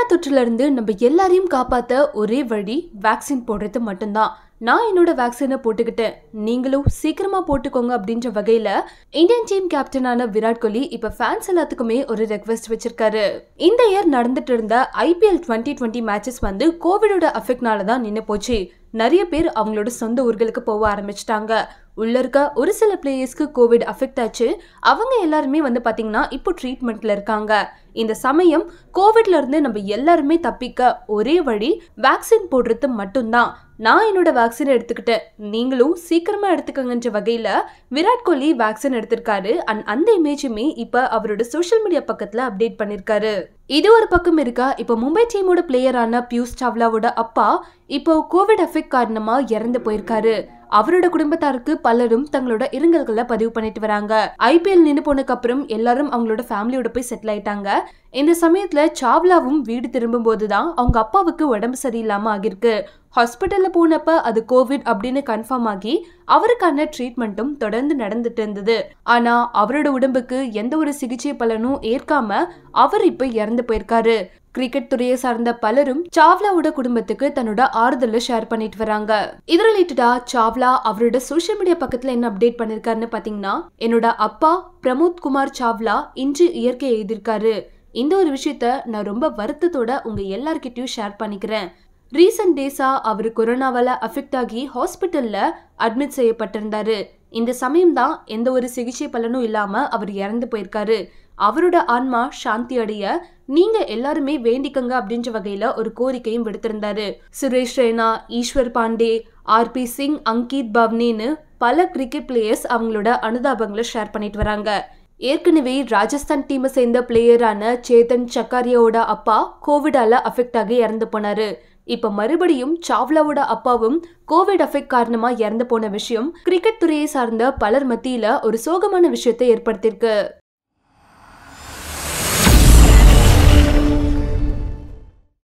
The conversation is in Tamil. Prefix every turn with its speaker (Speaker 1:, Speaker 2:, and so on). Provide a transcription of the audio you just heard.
Speaker 1: தொற்றுல இருந்து நம்ம எல்லாரையும் காப்பாத்த ஒரே வழி வேக்சின் போடுறது மட்டும்தான் நான் என்னோட வேக்சினை போட்டுக்கிட்டேன் நீங்களும் சீக்கிரமா போட்டுக்கோங்க அப்படின்ற வகையில இந்தியன் டீம் கேப்டனான விராட் கோலி இப்ப ஃபேன்ஸ் எல்லாத்துக்குமே ஒரு ரெக்வெஸ்ட் வச்சிருக்காரு இந்த இயர் நடந்துட்டு இருந்த ஐபிஎல் டுவெண்ட்டி டுவெண்ட்டி மேட்சஸ் வந்து கோவிடோட அஃபெக்ட்னால தான் நின்று போச்சு நிறைய பேர் அவங்களோட சொந்த ஊர்களுக்கு போக ஆரம்பிச்சிட்டாங்க உள்ள இருக்க ஒரு சில பிளேயர்ஸ்க்கு கோவிட் அஃபெக்ட் ஆச்சு அவங்க எல்லாருமே வந்து பாத்தீங்கன்னா இப்போ ட்ரீட்மெண்ட்ல இருக்காங்க இந்த சமயம் கோவிட்ல இருந்து நம்ம எல்லாருமே தப்பிக்க ஒரே வழி வேக்சின் போடுறது மட்டும்தான் நான் என்னோட வேக்சின் எடுத்துக்கிட்டேன் நீங்களும் சீக்கிரமா எடுத்துக்கங்கன்ற வகையில விராட் கோலி வேக்சின் எடுத்திருக்காரு அண்ட் அந்த இமேஜுமே இப்ப அவரோட சோஷியல் மீடியா பக்கத்துல அப்டேட் பண்ணிருக்காரு இது ஒரு பக்கம் இருக்கா இப்போ மும்பை டீமோட பிளேயரான பியூஷ் சாவ்லாவோட அப்பா இப்போ கோவிட் அஃபெக்ட் காரணமா இறந்து போயிருக்காரு அவரோட குடும்பத்தாருக்கு பலரும் தங்களோட இரங்கல்களை பதிவு பண்ணிட்டு வராங்க ஐபிஎல் நின்று போனதுக்கு அப்புறம் எல்லாரும் அவங்களோட ஃபேமிலியோட போய் செட்டில் ஆயிட்டாங்க இந்த சமயத்துல சாவ்லாவும் வீடு திரும்பும் போதுதான் அவங்க அப்பாவுக்கு உடம்பு சரியில்லாம ஆகிருக்கு ஹாஸ்பிட்டல்ல போனப்ப அது கோவிட் அப்படின்னு கன்ஃபார்ம் ஆகி அவருக்கான ட்ரீட்மெண்ட்டும் தொடர்ந்து நடந்துட்டு இருந்தது ஆனா அவரோட உடம்புக்கு எந்த ஒரு சிகிச்சை பலனும் ஏற்காம அவர் இப்ப இறந்து போயிருக்காரு கிரிக்கெட் துறையை சார்ந்த பலரும் சாவ்லாவோட குடும்பத்துக்கு தன்னோட ஆறுதலை ஷேர் பண்ணிட்டு வராங்க இது ரிலேட்டடா சாவ்லா அவரோட சோஷியல் மீடியா பக்கத்துல என்ன அப்டேட் பண்ணிருக்காருன்னு பாத்தீங்கன்னா என்னோட அப்பா பிரமோத் குமார் சாவ்லா இன்று இயற்கை எழுதியிருக்காரு இந்த ஒரு விஷயத்த நான் ரொம்ப வருத்தத்தோட உங்க எல்லார்கிட்டயும் ஷேர் பண்ணிக்கிறேன் ரீசன்ட் டேஸா அவர் கொரோனாவால அஃபெக்ட் ஆகி ஹாஸ்பிட்டல்ல அட்மிட் செய்யப்பட்டிருந்தாரு இந்த சமயம் தான் எந்த ஒரு சிகிச்சை பலனும் இல்லாம அவர் இறந்து போயிருக்காரு அவரோட ஆன்மா சாந்தி அடைய நீங்க எல்லாருமே வேண்டிக்கங்க அப்படின்ற வகையில ஒரு கோரிக்கையும் விடுத்திருந்தாரு சுரேஷ் ரெய்னா ஈஸ்வர் பாண்டே ஆர்பி சிங் அங்கித் பவ்னின்னு பல கிரிக்கெட் பிளேயர்ஸ் அவங்களோட அனுதாபங்களை ஷேர் பண்ணிட்டு வராங்க ஏற்கனவே ராஜஸ்தான் டீமை சேர்ந்த பிளேயரான சேதன் சக்காரியாவோட அப்பா கோவிடால அஃபெக்ட் ஆகி இறந்து போனாரு இப்ப மறுபடியும் சாவ்லாவோட அப்பாவும் கோவிட் அஃபெக்ட் காரணமா இறந்து போன விஷயம் கிரிக்கெட் துறையை சார்ந்த பலர் மத்தியில ஒரு சோகமான விஷயத்தை ஏற்படுத்தியிருக்கு